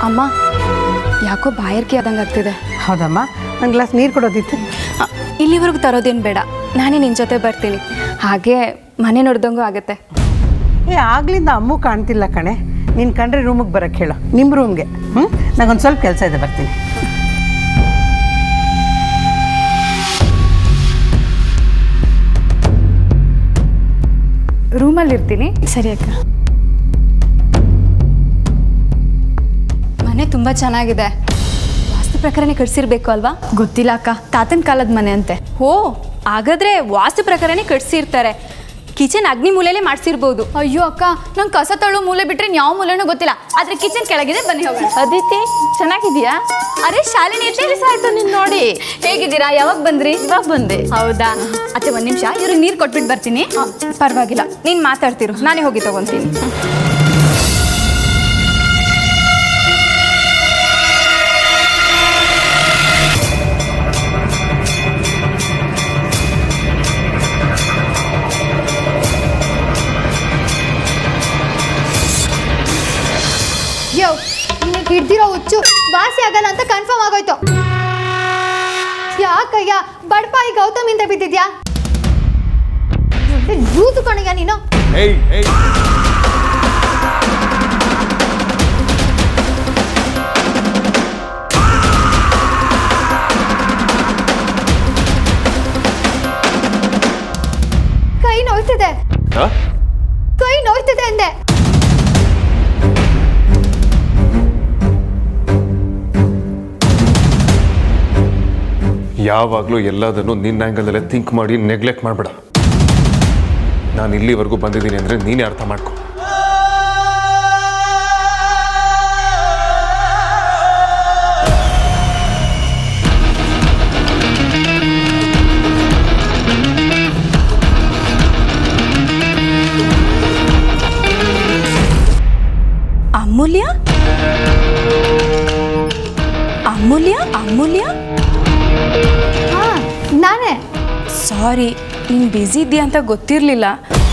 ಅಮ್ಮ ಯಾಕೋ ಬಾಯರ್ಕೆ ಆದಂಗೆ ಆಗ್ತಿದೆ ಹೌದಮ್ಮ ಒಂದು ಗ್ಲಾಸ್ ನೀರು ಕೊಡೋದಿತ್ತು ಅ, ಇಲ್ಲಿವರೆಗೂ ತರೋದೇನು ಬೇಡ ನಾನೇ ನಿನ್ನ ಜೊತೆ ಬರ್ತೀನಿ ಹಾಗೆ ಮನೆ ನೋಡ್ದಂಗೂ ಆಗುತ್ತೆ ಏ ಆಗ್ಲಿಂದ ಅಮ್ಮು ಕಾಣ್ತಿಲ್ಲ ಕಣೆ ನೀನು ಕಂಡ್ರೆ ರೂಮಿಗೆ ಬರೋಕ್ಕೆ ಹೇಳು ನಿಮ್ಮ ರೂಮ್ಗೆ ಹ್ಞೂ ನಂಗೊಂದು ಸ್ವಲ್ಪ ಕೆಲಸ ಇದೆ ಬರ್ತೀನಿ ರೂಮಲ್ಲಿ ಇರ್ತೀನಿ ಸರಿ ಅಕ್ಕ ಮನೆ ತುಂಬ ಚೆನ್ನಾಗಿದೆ ವಾಸ್ತು ಪ್ರಕಾರನೇ ಕಟ್ಸಿರ್ಬೇಕು ಅಲ್ವಾ ಗೊತ್ತಿಲ್ಲ ಅಕ್ಕ ತಾತನ ಕಾಲದ ಮನೆ ಅಂತೆ ಓ ಹಾಗಾದ್ರೆ ವಾಸ್ತು ಪ್ರಕಾರನೇ ಕಟ್ಸಿರ್ತಾರೆ ಕಿಚನ್ ಅಗ್ನಿ ಮೂಲೆಯಲ್ಲೇ ಮಾಡಿಸಿರ್ಬೋದು ಅಯ್ಯೋ ಅಕ್ಕ ನಂಗೆ ಕಸ ತಳ್ಳೋ ಮೂಲೆ ಬಿಟ್ರೆ ಯಾವ ಮೂಲೆನೂ ಗೊತ್ತಿಲ್ಲ ಆದ್ರೆ ಕಿಚನ್ ಕೆಳಗಿದೆ ಬನ್ನಿ ಹೋಗೋಣ ಅದಿತಿ ಚೆನ್ನಾಗಿದ್ಯಾ ಅರೆ ಶಾಲಿನಿ ಎಷ್ಟು ಆಯ್ತು ನಿನ್ ನೋಡಿ ಹೇಗಿದ್ದೀರಾ ಯಾವಾಗ ಬಂದ್ರಿ ಇವಾಗ ಬಂದೆ ಹೌದಾ ಅತ್ತೆ ಒಂದ್ ನಿಮಿಷ ಇವ್ರಿಗೆ ನೀರು ಕೊಟ್ಬಿಟ್ಟು ಬರ್ತೀನಿ ಪರವಾಗಿಲ್ಲ ನೀನು ಮಾತಾಡ್ತಿರು ನಾನೇ ಹೋಗಿ ತಗೊಂತೀನಿ ಯೋ ನಿನಗೆ ಹಿಡ್ದಿರೋ ಹುಚ್ಚು ವಾಸಿ ಆಗಲ್ಲ ಅಂತ ಕನ್ಫರ್ಮ್ ಆಗೋಯ್ತು ಯಾಕಯ್ಯ ಬಡಪಾಯಿ ಗೌತಮಿಂದ ಬಿದ್ದಿದ್ಯಾ ಜೂತು ಕಣಯ್ಯ ನೀನು ಏಯ್ ಏಯ್ ಕೈ ನೋಯ್ತಿದೆ ಆ? ಕೈ ನೋಯ್ತಿದೆ ಅಂದೆ ಯಾವಾಗಲೂ ಎಲ್ಲದನ್ನು ನಿನ್ನ ಆ್ಯಂಗಲಲ್ಲೇ ಥಿಂಕ್ ಮಾಡಿ ನೆಗ್ಲೆಕ್ಟ್ ಮಾಡಬೇಡ ನಾನು ಇಲ್ಲಿವರೆಗೂ ಬಂದಿದ್ದೀನಿ ಅಂದರೆ ನೀನೇ ಅರ್ಥ ಮಾಡ್ಕೊ ಅಮೂಲ್ಯ ಅಮೂಲ್ಯ ಅಮೂಲ್ಯ ಹಾ ನಾನೇ ಸಾರಿ ನೀನು ಬ್ಯುಸಿ ಇದೆಯಾ ಅಂತ ಗೊತ್ತಿರಲಿಲ್ಲ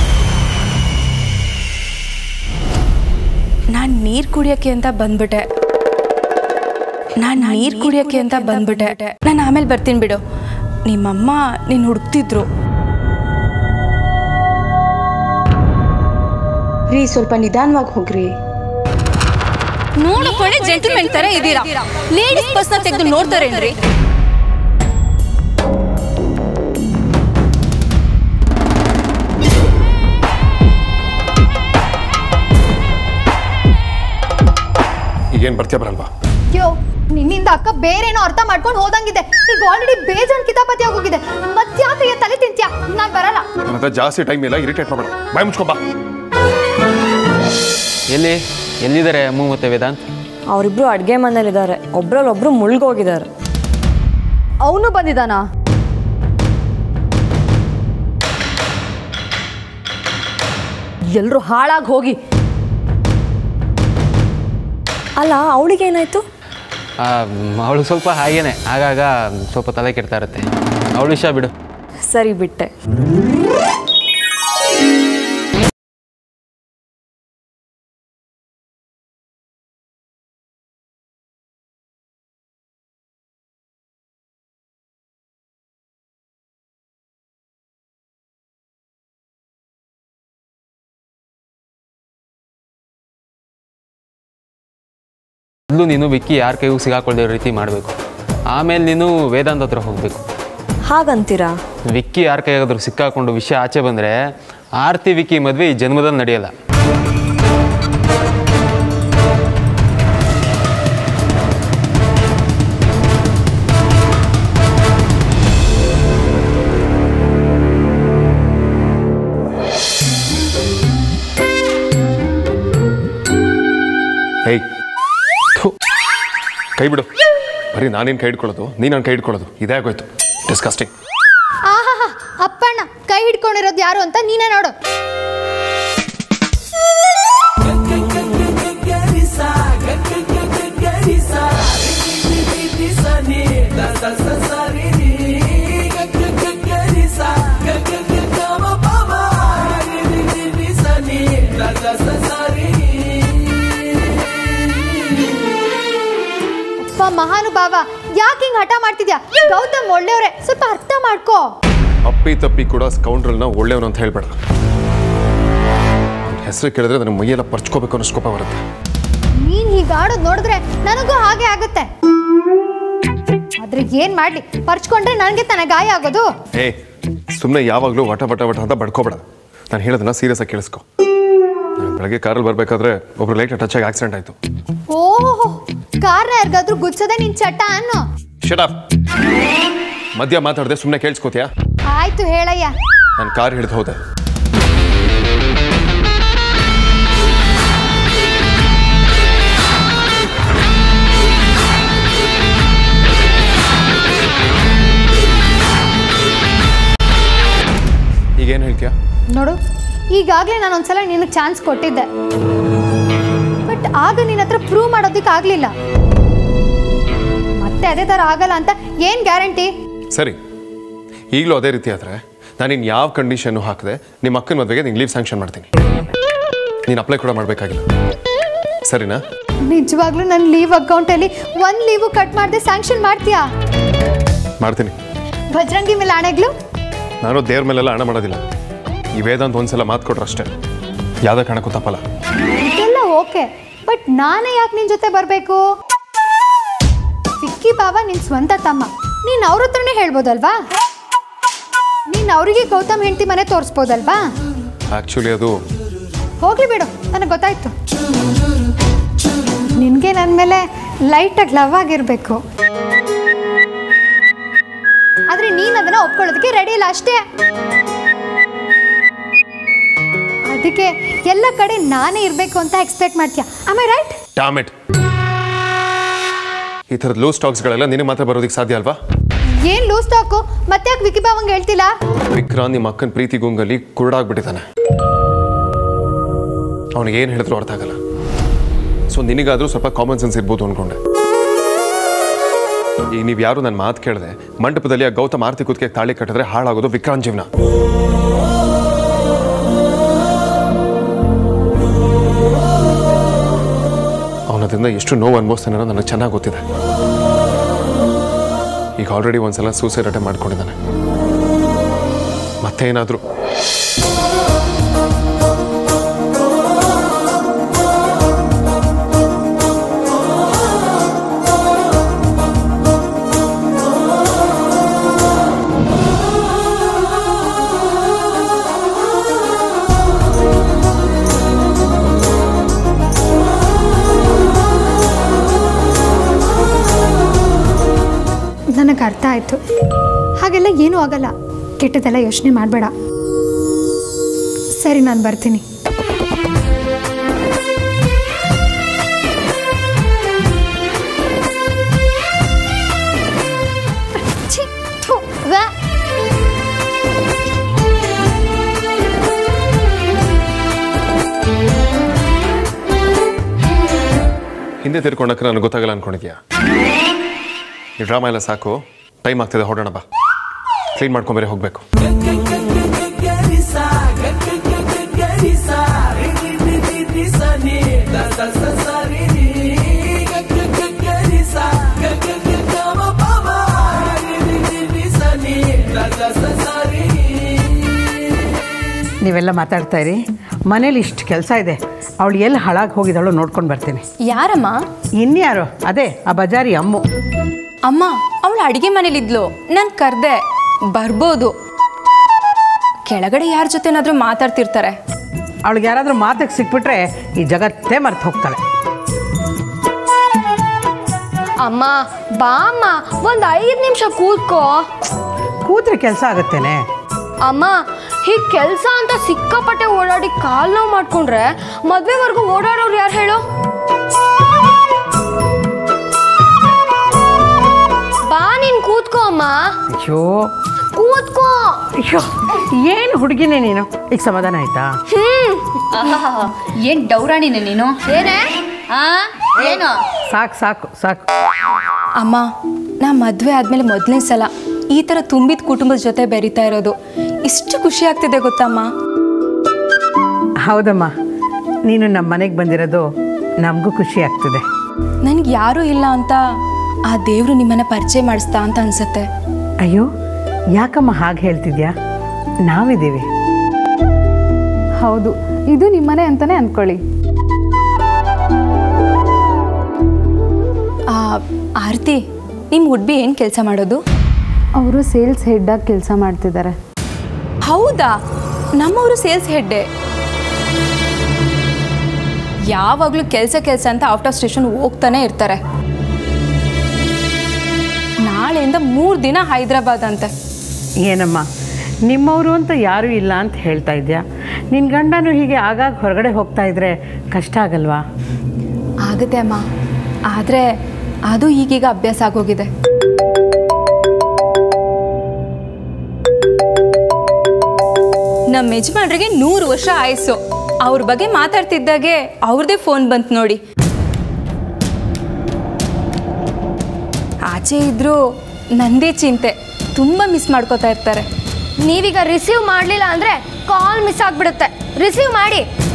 ನಾನು ನೀರು ಕುಡಿಯೋಕ್ಕೆ ಅಂತ ಬಂದ್ಬಿಟ್ಟೆ ನಾನು ನೀರು ಕುಡಿಯೋಕ್ಕೆ ಅಂತ ಬಂದ್ಬಿಟ್ಟೆ ನಾನು ಆಮೇಲೆ ಬರ್ತೀನಿ ಬಿಡು ನಿಮ್ಮಮ್ಮ ನೀನು ಹುಡುಕ್ತಿದ್ರು ರೀ ಸ್ವಲ್ಪ ನಿಧಾನವಾಗಿ ಹೋಗ್ರಿ ನೋಡಕೊಳ್ಳಿ ಜೆಂಟಲ್ಮೆನ್ ತರ ಇದೀರಾ ಲೇಡೀಸ್ ಪರ್ಸ್ನ ತೆಗೆದು ನೋಡ್ತಾರೇನ್ರಿ ಈಗೇನು ಬರ್ತೀಯ ಬರಲ್ವಾ ಯೋ ನಿನ್ನಿಂದ ಅಕ್ಕ ಬೇರೇನೋ ಅರ್ಥ ಮಾಡ್ಕೊಂಡು ಹೋದಂಗಿದೆ ಈಗ ಆಲ್ರೆಡಿ ಬೇಜಾನ್ ಕಿತಾಪತಿ ಆಗೋಗಿದೆ ಮತ್ತ್ಯಾಕೆ ತಲೆ ತಿಂತ್ಯಾ ನಾನ್ ಬರಲ್ಲ ನನ್ನ ಹತ್ರ ಜಾಸ್ತಿ ಟೈಮ್ ಇಲ್ಲ ಇರಿಟೇಟ್ ಮಾಡಬೇಡ ಬಾಯ್ ಮುಚ್ಕೊ ಬಾ ಎಲ್ಲಿ ಎಲ್ಲಿದ್ದಾರೆ ಅಮ್ಮು ಮತ್ತು ವೇದಾಂತ್ ಅವರಿಬ್ರು ಅಡುಗೆ ಮನೇಲಿದ್ದಾರೆ ಒಬ್ರಲ್ಲೊಬ್ರು ಮುಳುಗೋಗಿದ್ದಾರೆ ಅವನು ಬಂದಿದ್ದಾನಾ ಎಲ್ರು ಹಾಳಾಗಿ ಹೋಗಿ ಅಲ್ಲ ಅವಳಿಗೇನಾಯ್ತು ಅವಳು ಸ್ವಲ್ಪ ಹಾಗೇನೆ ಆಗಾಗ ಸ್ವಲ್ಪ ತಲೆ ಕೆಡ್ತಾ ಇರುತ್ತೆ ಅವಳು ವಿಷಯ ಬಿಡು ಸರಿ ಬಿಟ್ಟೆ ಮೊದಲು ನೀನು ವಿಕ್ಕಿ ಯಾರ ಕೈಗೂ ಸಿಗಾಕೊಳ್ದೇ ಇರೋ ರೀತಿ ಮಾಡಬೇಕು ಆಮೇಲೆ ನೀನು ವೇದಾಂತ್ ಹತ್ರ ಹೋಗಬೇಕು ಹಾಗಂತೀರಾ ವಿಕ್ಕಿ ಯಾರ ಕೈಗಾದ್ರೂ ಸಿಕ್ಕಾಕೊಂಡು ವಿಷಯ ಆಚೆ ಬಂದರೆ ಆರ್ತಿ ವಿಕ್ಕಿ ಮದುವೆ ಈ ಜನ್ಮದಲ್ಲಿ ನಡೆಯಲ್ಲ ಹೇಯ್ ಥು. ಕೈ ಬಿಡು ಬರೀ ನಾನೇನು ಕೈ ಹಿಡ್ಕೊಳ್ಳೋದು ನೀನು ನನ್ನ ಕೈ ಹಿಡ್ಕೊಳ್ಳೋದು ಇದೇ ಆಗೋಯ್ತು ಡಿಸ್ಕಸ್ಟಿಂಗ್ ಆಹಾಹಾ ಅಪ್ಪಣ್ಣ ಕೈ ಹಿಡ್ಕೊಂಡಿರೋದು ಯಾರು ಅಂತ ನೀನೇ ನೋಡು ಮಹಾನುಭಾವ ಯಾಕೆ ಹಿಂಗ್ ಹಠ ಮಾಡ್ತಿದ್ಯಾ ಗೌತಮ್ ಒಳ್ಳೆಯವ್ರೆ ಸ್ವಲ್ಪ ಅರ್ಥ ಮಾಡ್ಕೋ ಅಪ್ಪಿ ತಪ್ಪಿ ಕೂಡ ಸ್ಕೌಂಡ್ರಲ್ನ ಒಳ್ಳೆಯವನು ಅಂತ ಹೇಳ್ಬೇಡ ಹೆಸರು ಕೇಳಿದ್ರೆ ನನ್ನ ಮೈಯೆಲ್ಲ ಪರ್ಚ್ಕೋಬೇಕು ಅನ್ನೋ ಕೋಪ ಬರುತ್ತೆ ನೀನ್ ಹೀಗ್ ಆಡೋದ್ ನೋಡಿದ್ರೆ ನನಗೂ ಹಾಗೆ ಆಗುತ್ತೆ ಆದ್ರೆ ಏನ್ ಮಾಡ್ಲಿ ಪರ್ಚ್ಕೊಂಡ್ರೆ ನನಗೆ ತನ ಗಾಯ ಆಗೋದು ಏ ಸುಮ್ಮನೆ ಯಾವಾಗಲೂ ವಟ ವಟ ವಟ ಅಂತ ಬಡ್ಕೋಬೇಡ ನಾನು ಹೇಳೋದನ್ನ ಸೀರಿಯಸ್ ಆಗಿ ಕೇಳಿಸ್ಕೊ ನಾನು ಬೆಳಗ್ಗೆ ಕಾರಲ್ಲಿ ಬರಬೇಕಾದ್ರೆ ಒಬ್ರು ಲೈಟ್ ಟಚ್ ಆಗಿ ಆಕ್ಸಿಡೆಂಟ್ ಆಯಿತು ಓಹೋ ಕಾರ್ನ ಯಾರಿಗಾದ್ರೂ ಗುಚ್ಚದೆ ನಿನ್ ಚಟ ಅನ್ನು ಶಟಪ್ ಮಧ್ಯ ಮಾತಾಡದೆ ಸುಮ್ಮನೆ ಕೇಳಿಸ್ಕೋತೀಯಾ ಆಯ್ತು ಹೇಳಯ್ಯ ನಾನು ಕಾರ್ ಹಿಡಿದು ಹೋದೆ ಈಗೇನು ಹೇಳ್ತೀಯಾ ನೋಡು ಈಗಾಗಲೇ ನಾನು ಒಂದ್ಸಲ ನಿನಗೆ ಚಾನ್ಸ್ ಕೊಟ್ಟಿದ್ದೆ ಬಟ್ ಆಗ ನಿನ್ನ ಹತ್ರ ಪ್ರೂವ್ ಮಾಡೋದಕ್ಕೆ ಆಗಲಿಲ್ಲ ಮತ್ತೆ ಅದೇ ಥರ ಆಗಲ್ಲ ಅಂತ ಏನು ಗ್ಯಾರಂಟಿ ಸರಿ ಈಗಲೂ ಅದೇ ರೀತಿ ಆದರೆ ನಾನು ಇನ್ನು ಯಾವ ಕಂಡೀಷನ್ನು ಹಾಕಿದೆ ನಿಮ್ಮ ಅಕ್ಕನ ಮದುವೆಗೆ ನಿಂಗೆ ಲೀವ್ ಸ್ಯಾಂಕ್ಷನ್ ಮಾಡ್ತೀನಿ ನೀನು ಅಪ್ಲೈ ಕೂಡ ಮಾಡಬೇಕಾಗಿಲ್ಲ ಸರಿನಾ ನಿಜವಾಗ್ಲೂ ನನ್ನ ಲೀವ್ ಅಕೌಂಟಲ್ಲಿ ಒಂದು ಲೀವು ಕಟ್ ಮಾಡದೆ ಸ್ಯಾಂಕ್ಷನ್ ಮಾಡ್ತೀಯಾ ಮಾಡ್ತೀನಿ ಭಜ್ರಂಗಿ ಮೇಲೆ ಆಣೆಗ್ಲು ನಾನು ದೇವ್ರ ಮೇಲೆಲ್ಲ ಹಣ ಮಾಡೋದಿಲ್ಲ ಈ ವೇದಾಂತ ಒಂದ್ಸಲ ಮಾತು ಕೊಟ್ರು ಅಷ್ಟೇ ಯಾವುದೇ ಕಾರಣಕ್ಕೂ ತಪ್ಪಲ್ಲ ಇದೆಲ್ಲ ಓಕೆ ಬಟ್ ನಾನೇ ಯಾಕೆ ನಿನ್ನ ಜೊತೆ ಬರಬೇಕು ವಿಕ್ಕಿ ಬಾಬಾ ನಿನ್ನ ಸ್ವಂತ ತಮ್ಮ ನೀನು ಅವ್ರ ಹತ್ರನೇ ಹೇಳ್ಬೋದಲ್ವಾ ನೀನು ಅವರಿಗೆ ಗೌತಮ್ ಹೆಂಡತಿ ಮನೆ ತೋರಿಸ್ಬೋದಲ್ವಾ ಆ್ಯಕ್ಚುಲಿ ಅದು ಹೋಗ್ಲಿ ಬಿಡು ನನಗೆ ಗೊತ್ತಾಯ್ತು ನಿನಗೆ ನನ್ನ ಮೇಲೆ ಲೈಟಾಗಿ ಲವ್ ಆಗಿರಬೇಕು ಆದರೆ ನೀನು ಅದನ್ನು ಒಪ್ಕೊಳ್ಳೋದಕ್ಕೆ ರೆಡಿ ಇಲ್ಲ ಅಷ್ಟೇ ಅದಕ್ಕೆ ಎಲ್ಲ ಕಡೆ ನಾನೇ ಇರಬೇಕು ಅಂತ ಎಕ್ಸ್ಪೆಕ್ಟ್ ಮಾಡ್ತೀಯ ಆಮೇ ರೈಟ್ ಟಾಮೆಟ್ ಈ ಥರದ ಲೋ ಸ್ಟಾಕ್ಸ್ಗಳೆಲ್ಲ ನಿನಗೆ ಮಾತ್ರ ಬರೋದಕ್ಕೆ ಸಾಧ್ಯ ಅಲ್ವಾ ಏನು ಲೂಸ್ ಟಾಕು ಮತ್ತೆ ಯಾಕೆ ವಿಕ್ಕಿ ಬಾವಂಗೆ ಹೇಳ್ತಿಲ್ಲ ವಿಕ್ರಾಂತ್ ನಿಮ್ಮ ಅಕ್ಕನ ಪ್ರೀತಿ ಗುಂಗಲ್ಲಿ ಕುರುಡಾಗ್ಬಿಟ್ಟಿದ್ದಾನೆ ಅವನಿಗೆ ಏನು ಹೇಳಿದ್ರು ಅರ್ಥ ಆಗಲ್ಲ ಸೊ ನಿನಗಾದ್ರೂ ಸ್ವಲ್ಪ ಕಾಮನ್ ಸೆನ್ಸ್ ಇರ್ಬೋದು ಅನ್ಕೊಂಡೆ ಈಗ ನೀವು ಯಾರು ನನ್ನ ಮಾತು ಕೇಳಿದೆ ಮಂಟಪದಲ್ಲಿ ಆ ಗೌತಮ್ ಆರ್ತಿ ಕುತ್ತಿಗೆ ತಾಳಿ ಕಟ್ಟಿದ್ರೆ ಹಾಳಾಗೋದು ವಿಕ್ರಾಂತ್ ಜೀವನ ಅವನದಿಂದ ಎಷ್ಟು ನೋವು ಅನುಭವಿಸ್ತಾನೆ ಅನ್ನೋದು ನನಗೆ ಚೆನ್ನಾಗಿ ಗೊತ್ತಿದೆ ಈಗ ಆಲ್ರೆಡಿ ಒಂದ್ಸಲ ಸೂಸೈಡ್ ಅಟೆಂಪ್ ಮಾಡ್ಕೊಂಡಿದ್ದಾನೆ ಮತ್ತೆ ಏನಾದರೂ ನನಗೆ ಅರ್ಥ ಆಯಿತು ಹಾಗೆಲ್ಲ ಏನೂ ಆಗಲ್ಲ ಕೆಟ್ಟದೆಲ್ಲ ಯೋಚನೆ ಮಾಡಬೇಡ ಸರಿ ನಾನು ಬರ್ತೀನಿ ಛೀ, ಥು, ವ್ಯಾ. ಹಿಂದೆ ತಿರ್ಕೊಂಡಕ್ಕೆ ನನಗೆ ಗೊತ್ತಾಗಲ್ಲ ಅನ್ಕೊಂಡಿದ್ಯಾ ಈ ಡ್ರಾಮಾ ಎಲ್ಲ ಸಾಕು ಟೈಮ್ ಆಗ್ತಿದೆ ಹೊರಡೋಣ ಬಾ ಕ್ಲೀನ್ ಮಾಡ್ಕೊಂಬೇರೆ ಹೋಗಬೇಕು ನೀವೆಲ್ಲ ಮಾತಾಡ್ತಾ ಇರಿ ಮನೇಲಿ ಇಷ್ಟು ಕೆಲಸ ಇದೆ ಅವಳು ಎಲ್ಲಿ ಹಾಳಾಗಿ ಹೋಗಿದ್ದಾಳೋ ನೋಡ್ಕೊಂಡು ಬರ್ತೀನಿ ಯಾರಮ್ಮ ಇನ್ಯಾರು ಅದೇ ಆ ಬಜಾರಿ ಅಮ್ಮು ಅಮ್ಮ ಅವಳು ಅಡುಗೆ ಮನೇಲಿದ್ಲು ನಾನು ಕರೆದೆ ಬರ್ಬೋದು ಕೆಳಗಡೆ ಯಾರ ಜೊತೆನಾದ್ರೂ ಮಾತಾಡ್ತಿರ್ತಾರೆ ಅವಳಿಗೆ ಯಾರಾದರೂ ಮಾತಿಗೆ ಸಿಕ್ಬಿಟ್ರೆ ಈ ಜಗತ್ತೇ ಮರ್ತು ಹೋಗ್ತಾಳೆ ಅಮ್ಮ ಬಾ ಅಮ್ಮ ಒಂದು ಐದು ನಿಮಿಷ ಕೂತ್ಕೋ ಕೂತ್ರೆ ಕೆಲಸ ಆಗುತ್ತೇನೆ ಅಮ್ಮ ಹೀಗೆ ಕೆಲಸ ಅಂತ ಸಿಕ್ಕಾಪಟ್ಟೆ ಓಡಾಡಿ ಕಾಲ್ ನೋವು ಮಾಡ್ಕೊಂಡ್ರೆ ಮದ್ವೆವರೆಗೂ ಓಡಾಡೋರು ಯಾರು ಹೇಳು ಬಾ ನೀನ್ ಕೂತ್ಕೋ ಅಮ್ಮ ಅಯ್ಯೋ ಕೂತ್ಕೋ ಅಯ್ಯೋ ಏನು ಹುಡುಗಿನೇ ನೀನು ಈಗ ಸಮಾಧಾನ ಆಯ್ತಾ ಏನ್ ಡೌರಾಣಿನ ನೀನು ಏನೇ ಆ ಏನು ಸಾಕು ಸಾಕು ಸಾಕು ಅಮ್ಮ ನಾ ಮದುವೆ ಆದಮೇಲೆ ಮೊದಲನೇ ಸಲ ಈ ಥರ ತುಂಬಿದ ಕುಟುಂಬದ ಜೊತೆ ಬೆರೀತಾ ಇರೋದು ಇಷ್ಟು ಖುಷಿ ಆಗ್ತಿದೆ ಗೊತ್ತಮ್ಮ ಹೌದಮ್ಮ ನೀನು ನಮ್ಮ ಮನೆಗೆ ಬಂದಿರೋದು ನಮಗೂ ಖುಷಿ ಆಗ್ತಿದೆ ನನಗೆ ಯಾರೂ ಇಲ್ಲ ಅಂತ ಆ ದೇವರು ನಿಮ್ಮನ್ನ ಪರಿಚಯ ಮಾಡಿಸ್ತಾ ಅಂತ ಅನ್ಸುತ್ತೆ ಅಯ್ಯೋ ಯಾಕಮ್ಮ ಹಾಗೆ ಹೇಳ್ತಿದ್ಯಾ ನಾವಿದ್ದೀವಿ ಹೌದು ಇದು ನಿಮ್ಮನೆ ಅಂತಾನೆ ಅಂದ್ಕೊಳ್ಳಿ ಆ, ಆರತಿ ನಿಮ್ಮ ಹುಡ್ಬಿ ಏನು ಕೆಲಸ ಮಾಡೋದು ಅವರು ಸೇಲ್ಸ್ ಹೆಡ್ಡಾಗಿ ಕೆಲಸ ಮಾಡ್ತಿದ್ದಾರೆ ಹೌದಾ ನಮ್ಮವರು ಸೇಲ್ಸ್ ಹೆಡ್ಡೆ ಯಾವಾಗಲೂ ಕೆಲಸ ಕೆಲಸ ಅಂತ ಔಟ್ ಆಫ್ ಸ್ಟೇಷನ್ ಹೋಗ್ತಾನೆ ಇರ್ತಾರೆ ನಾಳೆಯಿಂದ ಮೂರು ದಿನ ಹೈದ್ರಾಬಾದ್ ಅಂತೆ ಏನಮ್ಮ ನಿಮ್ಮವರು ಅಂತ ಯಾರೂ ಇಲ್ಲ ಅಂತ ಹೇಳ್ತಾ ಇದ್ಯಾ ನಿನ್ನ ಗಂಡನೂ ಹೀಗೆ ಆಗಾಗ ಹೊರಗಡೆ ಹೋಗ್ತಾ ಇದ್ರೆ ಕಷ್ಟ ಆಗಲ್ವಾ ಆಗುತ್ತೆ ಅಮ್ಮ ಆದರೆ ಅದು ಈಗೀಗ ಅಭ್ಯಾಸ ಆಗೋಗಿದೆ ನಮ್ಮ ಯಜಮಾನ್ರಿಗೆ ನೂರು ವರ್ಷ ಆಯಸ್ಸು ಅವ್ರ ಬಗ್ಗೆ ಮಾತಾಡ್ತಿದ್ದಾಗೆ ಅವ್ರದ್ದೇ ಫೋನ್ ಬಂತು ನೋಡಿ ಆಚೆ ಇದ್ರೂ ನಂದೇ ಚಿಂತೆ ತುಂಬ ಮಿಸ್ ಮಾಡ್ಕೋತಾ ಇರ್ತಾರೆ ನೀವೀಗ ರಿಸೀವ್ ಮಾಡಲಿಲ್ಲ ಅಂದರೆ ಕಾಲ್ ಮಿಸ್ ಆಗಿಬಿಡುತ್ತೆ ರಿಸೀವ್ ಮಾಡಿ